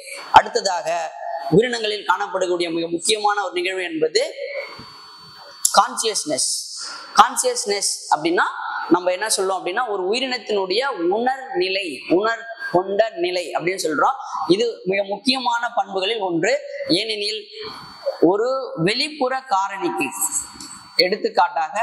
அடுத்ததாக உயிரினங்களில் காணப்படக்கூடிய மிக முக்கியமான ஒரு நிகழ்வு என்பது கான்சியஸ்னஸ் கான்சியஸ்னஸ் அப்படின்னா நம்ம என்ன சொல்றோம் அப்படின்னா ஒரு உயிரினத்தினுடைய உணர் நிலை உணர் கொண்ட நிலை அப்படின்னு சொல்றோம் இது மிக முக்கியமான பண்புகளில் ஒன்று ஏனெனில் ஒரு வெளிப்புற காரணிக்கு எடுத்துக்காட்டாக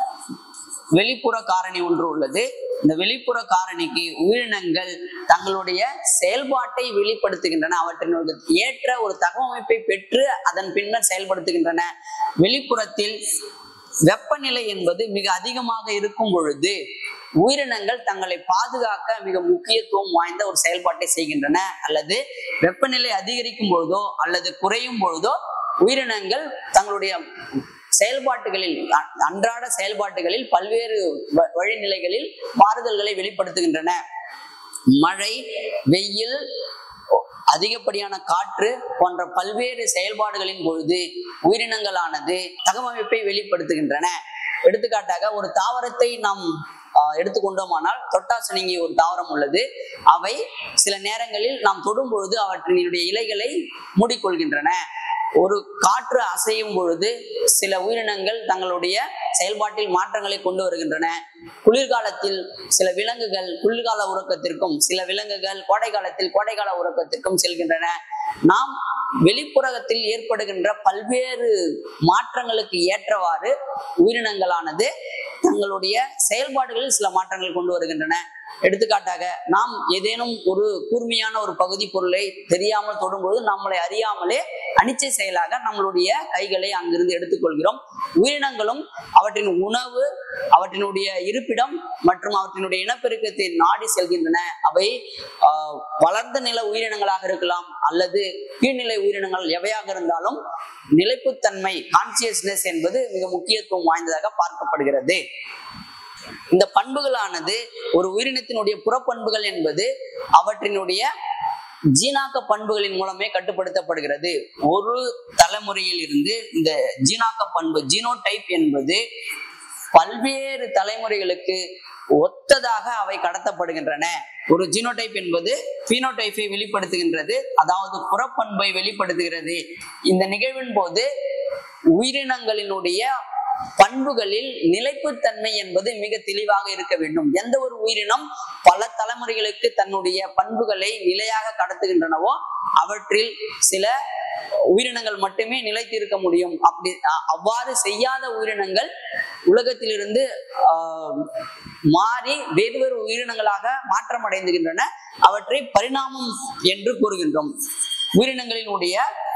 வெளிப்புற காரணி ஒன்று உள்ளது இந்த வெளிப்புற காரணிக்கு உயிரினங்கள் தங்களுடைய செயல்பாட்டை வெளிப்படுத்துகின்றன அவற்றினுடைய ஏற்ற ஒரு தகவமைப்பை பெற்று அதன் பின்னர் செயல்படுத்துகின்றன வெளிப்புறத்தில் வெப்பநிலை என்பது மிக அதிகமாக இருக்கும் பொழுது உயிரினங்கள் தங்களை பாதுகாக்க மிக முக்கியத்துவம் வாய்ந்த ஒரு செயல்பாட்டை செய்கின்றன அல்லது வெப்பநிலை அதிகரிக்கும் பொழுதோ அல்லது குறையும் பொழுதோ உயிரினங்கள் தங்களுடைய செயல்பாட்டுகளில் அ- அன்றாட செயல்பாட்டுகளில் பல்வேறு வ- வழிநிலைகளில் மாறுதல்களை வெளிப்படுத்துகின்றன மழை வெயில் அதிகப்படியான காற்று போன்ற பல்வேறு செயல்பாடுகளின் பொழுது உயிரினங்களானது தகவமைப்பை வெளிப்படுத்துகின்றன எடுத்துக்காட்டாக ஒரு தாவரத்தை நாம் ஆஹ், எடுத்துக்கொண்டோமானால் தொட்டாசினிங்கி ஒரு தாவரம் உள்ளது அவை சில நேரங்களில் நாம் தொடும் பொழுது அவற்றினுடைய இலைகளை மூடிக்கொள்கின்றன ஒரு காற்று அசையும் பொழுது சில உயிரினங்கள் தங்களுடைய செயல்பாட்டில் மாற்றங்களை கொண்டு வருகின்றன குளிர்காலத்தில் சில விலங்குகள் குளிர்கால உறக்கத்திற்கும் சில விலங்குகள் கோடை காலத்தில் கோடைகால உறக்கத்திற்கும் செல்கின்றன நாம் வெளிப்புறத்தில் ஏற்படுகின்ற பல்வேறு மாற்றங்களுக்கு ஏற்றவாறு உயிரினங்களானது தங்களுடைய செயல்பாடுகளில் சில மாற்றங்கள் கொண்டு வருகின்றன எடுத்துக்காட்டாக நாம் ஏதேனும் ஒரு கூர்மையான ஒரு பகுதி பொருளை தெரியாமல் தொடும்போது நம்மளை அறியாமலே அனிச்சை செயலாக நம்மளுடைய கைகளை அங்கிருந்து எடுத்துக்கொள்கிறோம் உயிரினங்களும் அவற்றின் உணவு அவற்றினுடைய இருப்பிடம் மற்றும் அவற்றினுடைய இனப்பெருக்கத்தை நாடி செல்கின்றன அவை ஆஹ், வளர்ந்த நில உயிரினங்களாக இருக்கலாம் அல்லது கீழ்நிலை உயிரினங்கள் எவையாக இருந்தாலும் நிலைப்புத்தன்மை கான்சியஸ்னஸ் என்பது மிக முக்கியத்துவம் வாய்ந்ததாக பார்க்கப்படுகிறது இந்த பண்புகளானது ஒரு உயிரினத்தினுடைய புறப்பண்புகள் என்பது அவற்றினுடைய ஜீனாக்க பண்புகளின் மூலமே கட்டுப்படுத்தப்படுகிறது ஒரு தலைமுறையில் இருந்து இந்த ஜீனாக்க பண்பு ஜீனோடைப் என்பது பல்வேறு தலைமுறைகளுக்கு ஒத்ததாக அவை கடத்தப்படுகின்றன ஒரு ஜீனோடைப் என்பது பீனோடைப்பை வெளிப்படுத்துகின்றது அதாவது புறப்பண்பை வெளிப்படுத்துகிறது இந்த நிகழ்வின் போது உயிரினங்களினுடைய பண்புகளில் நிலைப்புத்தன்மை என்பது மிக தெளிவாக இருக்க வேண்டும் எந்த ஒரு உயிரினம் பல தலைமுறைகளுக்கு தன்னுடைய பண்புகளை நிலையாக கடத்துகின்றனவோ அவற்றில் சில உயிரினங்கள் மட்டுமே நிலைத்திருக்க முடியும் அப்படி அ- அவ்வாறு செய்யாத உயிரினங்கள் உலகத்திலிருந்து ஆஹ், மாறி வேறு வேறு உயிரினங்களாக மாற்றம் அடைந்துகின்றன அவற்றை பரிணாமம் என்று கூறுகின்றோம் உயிரினங்களினுடைய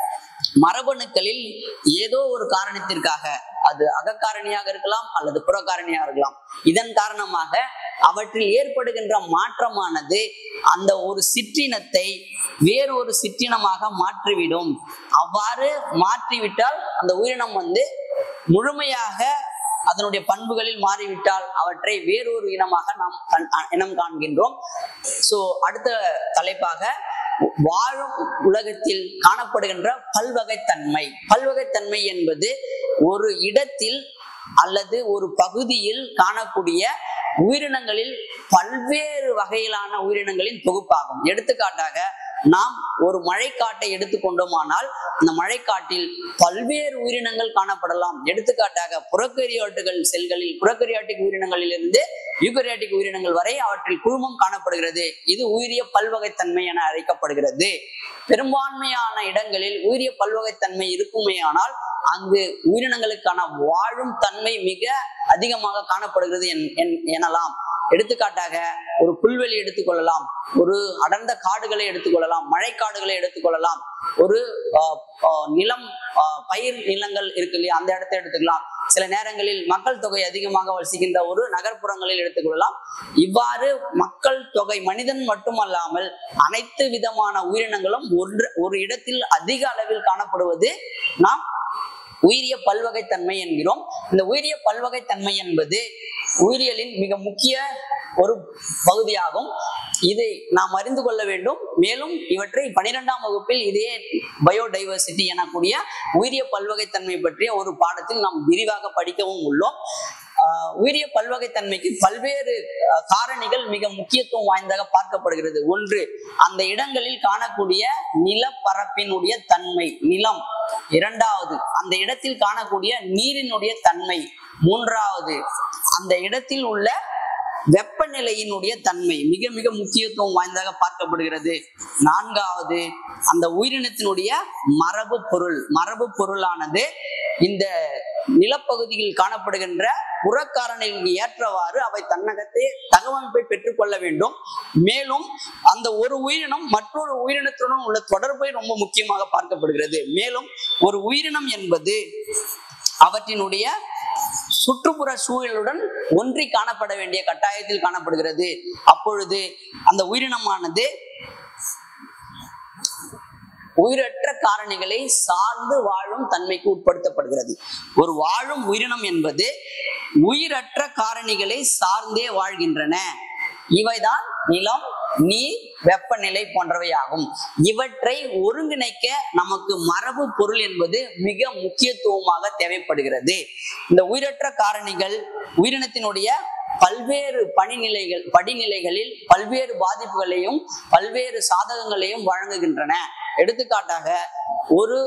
மரபணுக்களில் ஏதோ ஒரு காரணத்திற்காக அது அகக்காரணியாக இருக்கலாம் அல்லது புறக்காரணியாக இருக்கலாம் இதன் காரணமாக அவற்றில் ஏற்படுகின்ற மாற்றமானது அந்த ஒரு சிற்றினத்தை வேறு ஒரு சிற்றினமாக மாற்றிவிடும் அவ்வாறு மாற்றிவிட்டால் அந்த உயிரினம் வந்து முழுமையாக அதனுடைய பண்புகளில் மாறிவிட்டால் அவற்றை வேறொரு இனமாக நாம் கண்- அ- இனம் காண்கின்றோம் சோ அடுத்த தலைப்பாக வாழும் உலகத்தில் காணப்படுகின்ற பல்வகைத்தன்மை பல்வகைத்தன்மை என்பது ஒரு இடத்தில் அல்லது ஒரு பகுதியில் காணக்கூடிய உயிரினங்களில் பல்வேறு வகையிலான உயிரினங்களின் தொகுப்பாகும் எடுத்துக்காட்டாக நாம் ஒரு மழைக்காட்டை எடுத்துக்கொண்டோமானால் அந்த மழைக்காட்டில் பல்வேறு உயிரினங்கள் காணப்படலாம் எடுத்துக்காட்டாக புறக்கரியாட்டுகள் செல்களில் புறக்கரியாட்டிக் உயிரினங்களில் இருந்து யூகரியாட்டிக் உயிரினங்கள் வரை அவற்றில் குழுமம் காணப்படுகிறது இது உயிரிய பல்வகைத்தன்மை என அழைக்கப்படுகிறது பெரும்பான்மையான இடங்களில் உயிரிய பல்வகைத்தன்மை இருக்குமேயானால் அங்கு உயிரினங்களுக்கான வாழும் தன்மை மிக அதிகமாக காணப்படுகிறது என்- என்- எனலாம் எடுத்துக்காட்டாக ஒரு புல்வெளி எடுத்துக்கொள்ளலாம் ஒரு அடர்ந்த காடுகளை எடுத்துக்கொள்ளலாம் மழைக்காடுகளை எடுத்துக்கொள்ளலாம் ஒரு ஆஹ், ஆஹ், நிலம் ஆஹ், பயிர் நிலங்கள் இருக்கு இல்லையா அந்த இடத்தை எடுத்துக்கலாம் சில நேரங்களில் மக்கள் தொகை அதிகமாக வசிக்கின்ற ஒரு நகர்ப்புறங்களில் எடுத்துக்கொள்ளலாம் இவ்வாறு மக்கள் தொகை மனிதன் மட்டுமல்லாமல் அனைத்து விதமான உயிரினங்களும் ஒன்று ஒரு இடத்தில் அதிக அளவில் காணப்படுவது நாம் உயிரிய பல்வகைத்தன்மை என்கிறோம் இந்த உயிரிய பல்வகைத்தன்மை என்பது உயிரியலின் மிக முக்கிய ஒரு பகுதியாகும் இதை நாம் அறிந்து கொள்ள வேண்டும் மேலும் இவற்றை பனிரெண்டாம் வகுப்பில் இதே பயோடைவர்சிட்டி எனக்கூடிய உயிரிய பல்வகைத்தன்மை பற்றிய ஒரு பாடத்தில் நாம் விரிவாக படிக்கவும் உள்ளோம் ஆஹ் உயிரிய பல்வகைத்தன்மைக்கு பல்வேறு ஆஹ், காரணிகள் மிக முக்கியத்துவம் வாய்ந்ததாக பார்க்கப்படுகிறது ஒன்று அந்த இடங்களில் காணக்கூடிய நிலப்பரப்பினுடைய தன்மை நிலம் இரண்டாவது அந்த இடத்தில் காணக்கூடிய நீரினுடைய தன்மை மூன்றாவது அந்த இடத்தில் உள்ள வெப்பநிலையினுடைய தன்மை மிக மிக முக்கியத்துவம் வாய்ந்ததாக பார்க்கப்படுகிறது நான்காவது அந்த உயிரினத்தினுடைய மரபு பொருள் மரபு பொருளானது இந்த நிலப்பகுதியில் காணப்படுகின்ற புறக்காரணிகளுக்கு ஏற்றவாறு அவை தன்னகத்தை தகவமைப்பை பெற்றுக்கொள்ள வேண்டும் மேலும் அந்த ஒரு உயிரினம் மற்றொரு உயிரினத்துடன் உள்ள தொடர்பை ரொம்ப முக்கியமாக பார்க்கப்படுகிறது மேலும் ஒரு உயிரினம் என்பது அவற்றினுடைய சுற்றுப்புற சூழலுடன் ஒன்றி காணப்பட வேண்டிய கட்டாயத்தில் காணப்படுகிறது அப்பொழுது அந்த உயிரினமானது உயிரற்ற காரணிகளை சார்ந்து வாழும் தன்மைக்கு உட்படுத்தப்படுகிறது ஒரு வாழும் உயிரினம் என்பது உயிரற்ற காரணிகளை சார்ந்தே வாழ்கின்றன இவைதான் நிலம் நீர் வெப்பநிலை போன்றவையாகும் இவற்றை ஒருங்கிணைக்க நமக்கு மரபு பொருள் என்பது மிக முக்கியத்துவமாக தேவைப்படுகிறது இந்த உயிரற்ற காரணிகள் உயிரினத்தினுடைய பல்வேறு பணிநிலைகள் படிநிலைகளில் பல்வேறு பாதிப்புகளையும் பல்வேறு சாதகங்களையும் வழங்குகின்றன எடுத்துக்காட்டாக ஒரு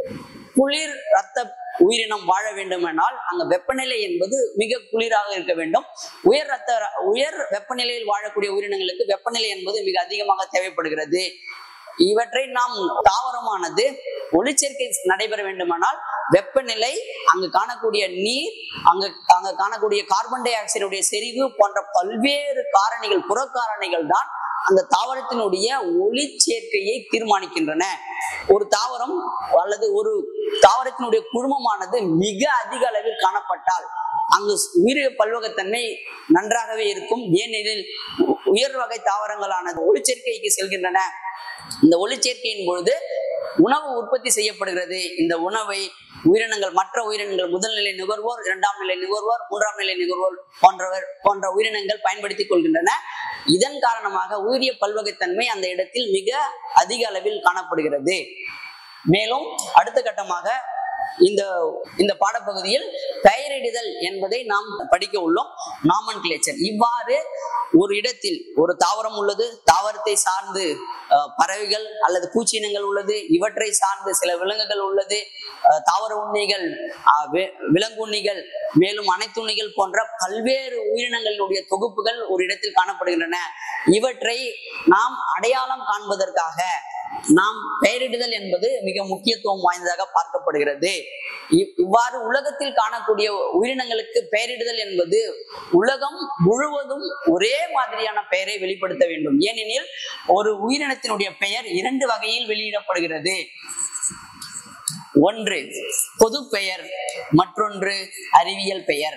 குளிர் ரத்த உயிரினம் வாழ வேண்டுமென்றால் அங்க வெப்பநிலை என்பது மிக குளிராக இருக்க வேண்டும் உயர் ரத்த உயர் வெப்பநிலையில் வாழக்கூடிய உயிரினங்களுக்கு வெப்பநிலை என்பது மிக அதிகமாக தேவைப்படுகிறது இவற்றை நாம் தாவரமானது ஒளிச்சேர்க்கை நடைபெற வேண்டுமானால் வெப்பநிலை அங்கு காணக்கூடிய நீர் அங்கு அங்க காணக்கூடிய கார்பன் டை ஆக்சைடுடைய செறிவு போன்ற பல்வேறு காரணிகள் புறக்காரணிகள் தான் அந்த தாவரத்தினுடைய ஒளிச்சேர்க்கையை தீர்மானிக்கின்றன ஒரு தாவரம் அல்லது ஒரு தாவரத்தினுடைய குழுமமானது மிக அதிக அளவில் காணப்பட்டால் அங்கு உயிரிய பல்வகத்தன்மை நன்றாகவே இருக்கும் ஏனெனில் உ- உயர் வகை தாவரங்களானது ஒளிச்சேர்க்கைக்கு செல்கின்றன இந்த ஒளிச்சேர்க்கையின் பொழுது உணவு உற்பத்தி செய்யப்படுகிறது இந்த உணவை உயிரினங்கள் மற்ற உயிரினங்கள் முதல் நிலை நுகர்வோர் இரண்டாம் நிலை நுகர்வோர் மூன்றாம் நிலை நுகர்வோர் போன்றவர் போன்ற உயிரினங்கள் பயன்படுத்திக் கொள்கின்றன இதன் காரணமாக உயிரிய பல்வகைத்தன்மை அந்த இடத்தில் மிக அதிக அளவில் காணப்படுகிறது மேலும் அடுத்த கட்டமாக இந்த இந்த பாடப்பகுதியில் பெயரிடுதல் என்பதை நாம் படிக்க உள்ளோம் நாமன் இவ்வாறு ஒரு இடத்தில் ஒரு தாவரம் உள்ளது தாவரத்தை சார்ந்து அஹ், பறவைகள் அல்லது பூச்சினங்கள் உள்ளது இவற்றை சார்ந்து சில விலங்குகள் உள்ளது அஹ், தாவர உண்ணிகள் அஹ், வி- விலங்குண்ணிகள் மேலும் அனைத்துண்ணிகள் போன்ற பல்வேறு உயிரினங்களுடைய தொகுப்புகள் ஒரு இடத்தில் காணப்படுகின்றன இவற்றை நாம் அடையாளம் காண்பதற்காக நாம் பெயரிடுதல் என்பது மிக முக்கியத்துவம் வாய்ந்ததாக பார்க்கப்படுகிறது இவ்- இவ்வாறு உலகத்தில் காணக்கூடிய உயிரினங்களுக்கு பெயரிடுதல் என்பது உலகம் முழுவதும் ஒரே மாதிரியான பெயரை வெளிப்படுத்த வேண்டும் ஏனெனில் ஒரு உயிரினத்தினுடைய பெயர் இரண்டு வகையில் வெளியிடப்படுகிறது ஒன்று பொது பெயர் மற்றொன்று அறிவியல் பெயர்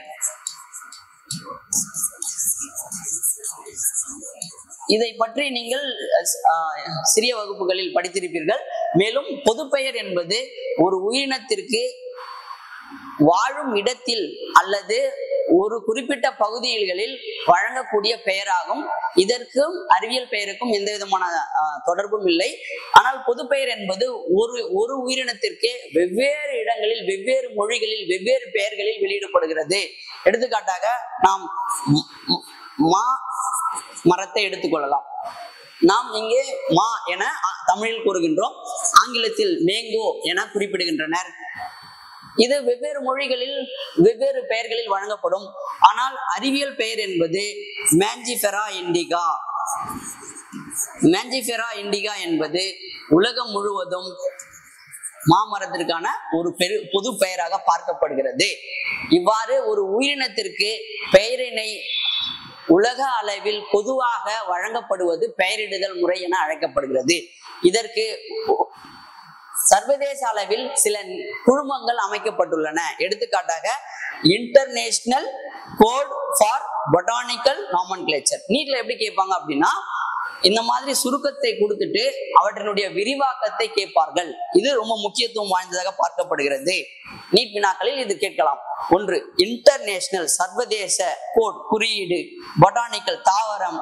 இதை பற்றி நீங்கள் அஹ், சிறிய வகுப்புகளில் படித்திருப்பீர்கள் மேலும் பொதுப்பெயர் என்பது ஒரு உயிரினத்திற்கு வாழும் இடத்தில் அல்லது ஒரு குறிப்பிட்ட பகுதிகளில் வழங்கக்கூடிய பெயராகும் இதற்கும் அறிவியல் பெயருக்கும் எந்த விதமான அஹ், தொடர்பும் இல்லை ஆனால் பொதுப்பெயர் என்பது ஒரு ஒரு உயிரினத்திற்கே வெவ்வேறு இடங்களில் வெவ்வேறு மொழிகளில் வெவ்வேறு பெயர்களில் வெளியிடப்படுகிறது எடுத்துக்காட்டாக நாம் ம்- ம்- மா மரத்தை எடுத்துக்கொள்ளலாம் நாம் இங்கே மா என அ- தமிழில் கூறுகின்றோம் ஆங்கிலத்தில் மேங்கோ என குறிப்பிடுகின்றனர் இது வெவ்வேறு மொழிகளில் வெவ்வேறு பெயர்களில் வழங்கப்படும் ஆனால் அறிவியல் பெயர் என்பது மேஞ்சிஃபெரா இண்டிகா மேஞ்சிஃபெரா இண்டிகா என்பது உலகம் முழுவதும் மாமரத்திற்கான ஒரு பெரு பொது பெயராக பார்க்கப்படுகிறது இவ்வாறு ஒரு உயிரினத்திற்கு பெயரினை உலக அளவில் பொதுவாக வழங்கப்படுவது பெயரிடுதல் முறை என அழைக்கப்படுகிறது இதற்கு சர்வதேச அளவில் சில குழுமங்கள் அமைக்கப்பட்டுள்ளன எடுத்துக்காட்டாக international code for botanical nomenclature நீட்ல எப்படி கேட்பாங்க அப்படின்னா இந்த மாதிரி சுருக்கத்தை கொடுத்துட்டு அவற்றினுடைய விரிவாக்கத்தை கேட்பார்கள் இது ரொம்ப முக்கியத்துவம் வாய்ந்ததாக பார்க்கப்படுகிறது நீட் வினாக்களில் இது கேட்கலாம் ஒன்று இன்டர்நேஷனல் சர்வதேச கோட் குறியீடு பொட்டானிக்கல் தாவரம்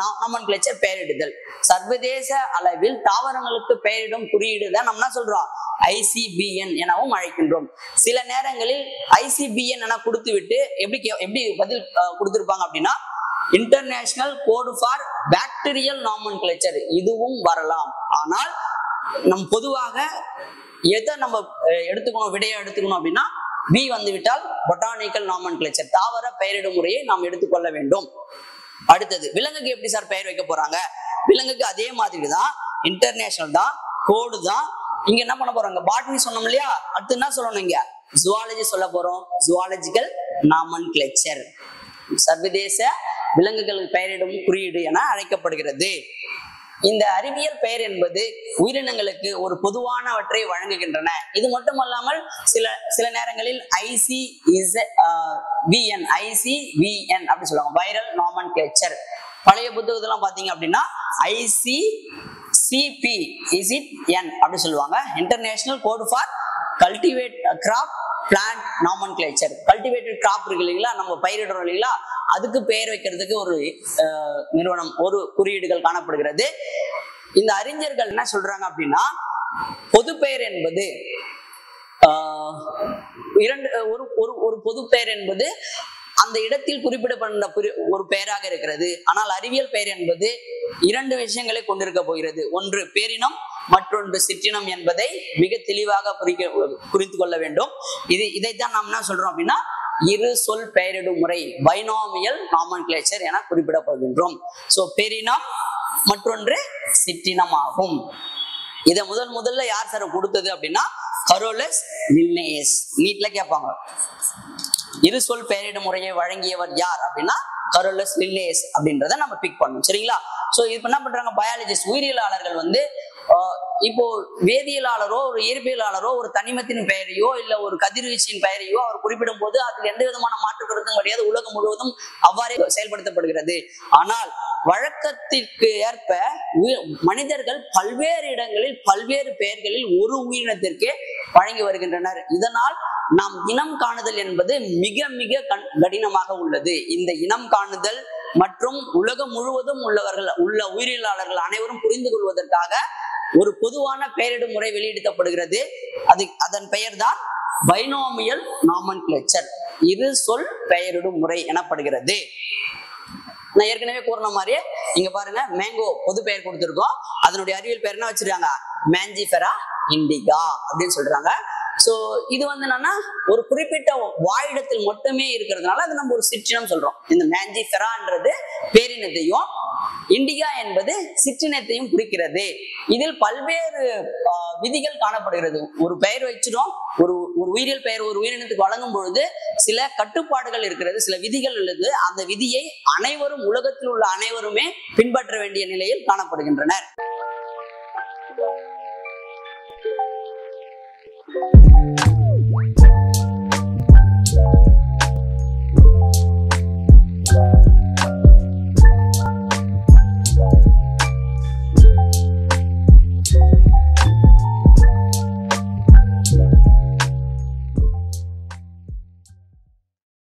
நாமன்கிளேச்சர் பெயரிடுதல் சர்வதேச அளவில் தாவரங்களுக்கு பெயரிடும் குறியீடு தான் நம்ம என்ன சொல்றோம் ஐசிபிஎன் எனவும் அழைக்கின்றோம் சில நேரங்களில் ஐசிபிஎன் என கொடுத்து விட்டு எப்படி கே- எப்படி பதில் அஹ், கொடுத்திருப்பாங்க அப்படின்னா international code for bacterial nomenclature இதுவும் வரலாம் ஆனால் நம் பொதுவாக எதை நம்ம அஹ், எடுத்துக்கணும் விடையை எடுத்துக்கணும் அப்படின்னா பி வந்து விட்டால் பொட்டானிக்கல் நாமன்கிளேச்சர் தாவர பெயரிடும் முறையை நாம் எடுத்துக்கொள்ள வேண்டும் அடுத்தது விலங்குக்கு எப்படி சார் பெயர் வைக்க போறாங்க விலங்குக்கு அதே மாதிரி தான் இன்டர்நேஷனல் தான் கோடு தான் இங்க என்ன பண்ண போறாங்க பாட்னி சொன்னோம் இல்லையா அடுத்து என்ன சொல்லணும் இங்க ஜுவாலஜி சொல்ல போறோம் ஜுவாலஜிக்கல் நாமன் சர்வதேச விலங்குகளுக்கு பெயரிடும் குறியீடு என அழைக்கப்படுகிறது இந்த அறிவியல் பெயர் என்பது உயிரினங்களுக்கு ஒரு பொதுவானவற்றை வழங்குகின்றன இது மட்டுமல்லாமல் சில சில நேரங்களில் IC is VN IC VN அப்படி சொல்லுவாங்க வைரல் நாமன் கிளேச்சர் பழைய புத்தகத்தெல்லாம் பாத்தீங்க அப்படின்னா IC CP is it N அப்படி சொல்லுவாங்க international code for cultivate crop plant nomenclature cultivated crop இருக்கு இல்லைங்களா நம்ம பயிரிடுறோம் இல்லைங்களா அதுக்கு பெயர் வைக்கிறதுக்கு ஒரு அஹ், நிறுவனம் ஒரு குறியீடுகள் காணப்படுகிறது இந்த அறிஞர்கள் என்ன சொல்றாங்க அப்படின்னா பொது பெயர் என்பது ஆஹ், இரண்டு ஒரு ஒரு ஒரு பொது பெயர் என்பது அந்த இடத்தில் குறிப்பிடப்பட்ட குறி- ஒரு பெயராக இருக்கிறது ஆனால் அறிவியல் பெயர் என்பது இரண்டு விஷயங்களை கொண்டிருக்க போகிறது ஒன்று பேரினம் மற்றொன்று சிற்றினம் என்பதை மிக தெளிவாக குறிக்க குறித்து கொள்ள வேண்டும் இது இதைத்தான் நாம் என்ன சொல்றோம் அப்படின்னா இரு சொல் பெயரிடும் முறை பைனாமியல் நாமன்கிளேச்சர் என குறிப்பிடப்படுகின்றோம் சோ பெரினம் மற்றொன்று சிற்றினம் ஆகும் இதை முதல் முதல்ல யார் சார் கொடுத்தது அப்படின்னா கரோலஸ் லின்னேயஸ் நீட்ல கேட்பாங்க இரு சொல் பெயரிடும் முறையை வழங்கியவர் யார் அப்படின்னா கரோலஸ் லின்னேயஸ் அப்படின்றத நம்ம பிக் பண்ணணும் சரிங்களா சோ இப்போ என்ன பண்றாங்க பயாலஜிஸ்ட் உயிரியலாளர்கள் வந்து ஆஹ், இப்போ வேதியியலாளரோ ஒரு இயற்பியலாளரோ ஒரு தனிமத்தின் பெயரையோ இல்ல ஒரு கதிர்வீச்சின் பெயரையோ அவர் குறிப்பிடும் போது அதில் எந்த விதமான மாற்று கருத்தும் கிடையாது உலகம் முழுவதும் அவ்வாறே செயல்படுத்தப்படுகிறது ஆனால் வழக்கத்திற்கு ஏற்ப உயி- மனிதர்கள் பல்வேறு இடங்களில் பல்வேறு பெயர்களில் ஒரு உயிரினத்திற்கே வழங்கி வருகின்றனர் இதனால் நாம் இனம் காணுதல் என்பது மிக மிக கண்- கடினமாக உள்ளது இந்த இனம் காணுதல் மற்றும் உலகம் முழுவதும் உள்ளவர்கள் உள்ள உயிரியலாளர்கள் அனைவரும் புரிந்து கொள்வதற்காக ஒரு பொதுவான பெயரிடும் முறை வெளியிடப்படுகிறது அது அதன் பெயர்தான் பைனோமியல் நாமன் இரு சொல் பெயரிடும் முறை எனப்படுகிறது நான் ஏற்கனவே கூறின மாதிரியே இங்க பாருங்க மேங்கோ பொது பெயர் கொடுத்திருக்கோம் அதனுடைய அறிவியல் பேர் என்ன வச்சிருக்காங்க மேஞ்சிஃபெரா இண்டிகா அப்படின்னு சொல்றாங்க சோ இது வந்து என்னன்னா ஒரு குறிப்பிட்ட வாழிடத்தில் மட்டுமே இருக்கிறதுனால அது நம்ம ஒரு சிற்றினம் சொல்றோம் இந்த மேஞ்சிஃபெரான்றது பேரினத்தையும் இண்டிகா என்பது சிற்றினத்தையும் குறிக்கிறது இதில் பல்வேறு ஆஹ், விதிகள் காணப்படுகிறது ஒரு பெயர் வச்சிடும் ஒரு ஒரு உயிரியல் பெயர் ஒரு உயிரினத்துக்கு வழங்கும் பொழுது சில கட்டுப்பாடுகள் இருக்கிறது சில விதிகள் உள்ளது அந்த விதியை அனைவரும் உலகத்தில் உள்ள அனைவருமே பின்பற்ற வேண்டிய நிலையில் காணப்படுகின்றனர்